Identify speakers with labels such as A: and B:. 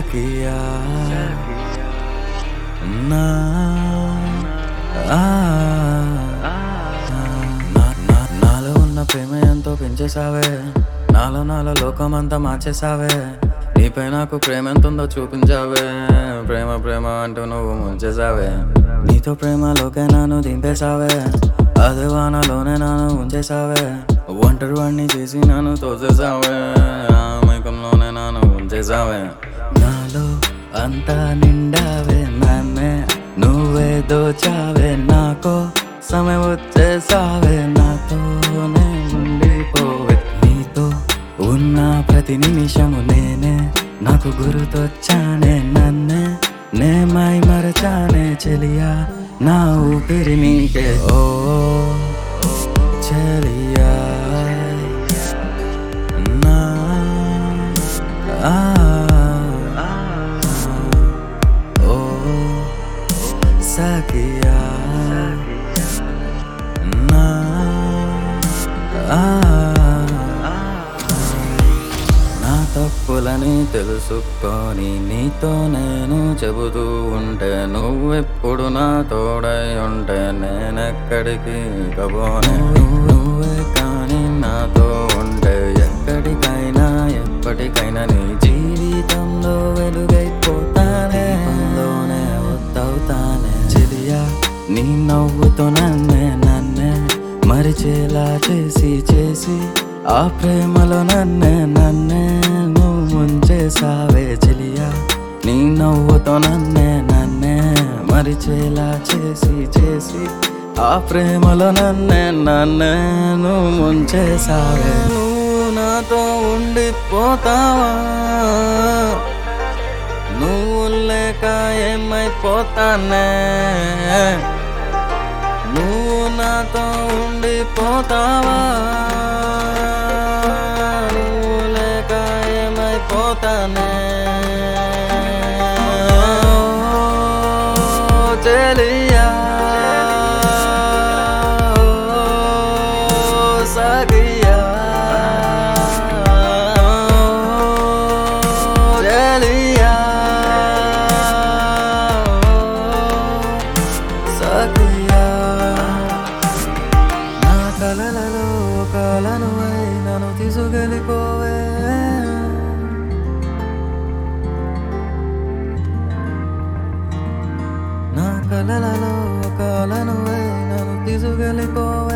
A: సఖియా నా ఆ, నా- నా- నాలో ఉన్న ప్రేమ ఎంతో పెంచేసావే నాలో నాలో లోకమంతా మార్చేసావే నీపై నాకు ప్రేమ ఎంత ఉందో చూపించావే ప్రేమ ప్రేమ అంటూ నువ్వు ముంచేసావే నీతో ప్రేమలోకే నన్ను దింపేసావే అదే వానలోనే నన్ను ఉంచేసావే ఒంటరి వాడిని చేసి నన్ను తోసేసావే ఆ మైకంలోనే నన్ను ఉంచేసావే నాలో అంతా నిండావే నన్నే నువ్వే దోచావే నాకో సమయం వచ్చేసావే నాతోనే ఉండిపోవే నీతో ఉన్న ప్రతి నిమిషము నేనే నాకు గుర్తొచ్చానే నన్నే నేమై మరచానే చెలియా నా ఊపిరి నీకే ఓ చెలియా నా ఆ ఓ సఖియా నా ఆ నా తప్పులని తెలుసుకొని నీతో నేను చెబుతూ ఉంటే నువ్వెప్పుడు నా తోడై ఉంటే నేనెక్కడికి కబోనే నువ్వే కానీ నాతో ఉంటే ఎక్కడికైనా ఎప్పటికైనా నీ జీవితంలో వెలుగైపోతానే అందులోనే వద్దవుతానే చెలియా నీ నవ్వుతో నన్నే నన్నే మరిచేలా చేసి చేసి ఆ ప్రేమలో నన్నే నన్నే నువ్వు ముంచేసావే చెలియా నీ నవ్వుతో నన్నే నన్నే మరిచేలా చేసి చేసి ఆ ప్రేమలో నన్నే నన్నే నువ్వు ముంచేసావే నువ్వు నాతో ఉండిపోతావా నువ్వు లేక ఏమైపోతానే నువ్వు నాతో ఉండిపోతావా నువ్వు లేక ఏమైపోతానే ఓ చెలియా ఓ సఖియా ఓ చెలియా సఖియా నా కలలలో కలను నన్ను తీసుకెళ్ళిపోవే నా కలలలో కలను నన్ను తీసుకెళ్ళిపోవే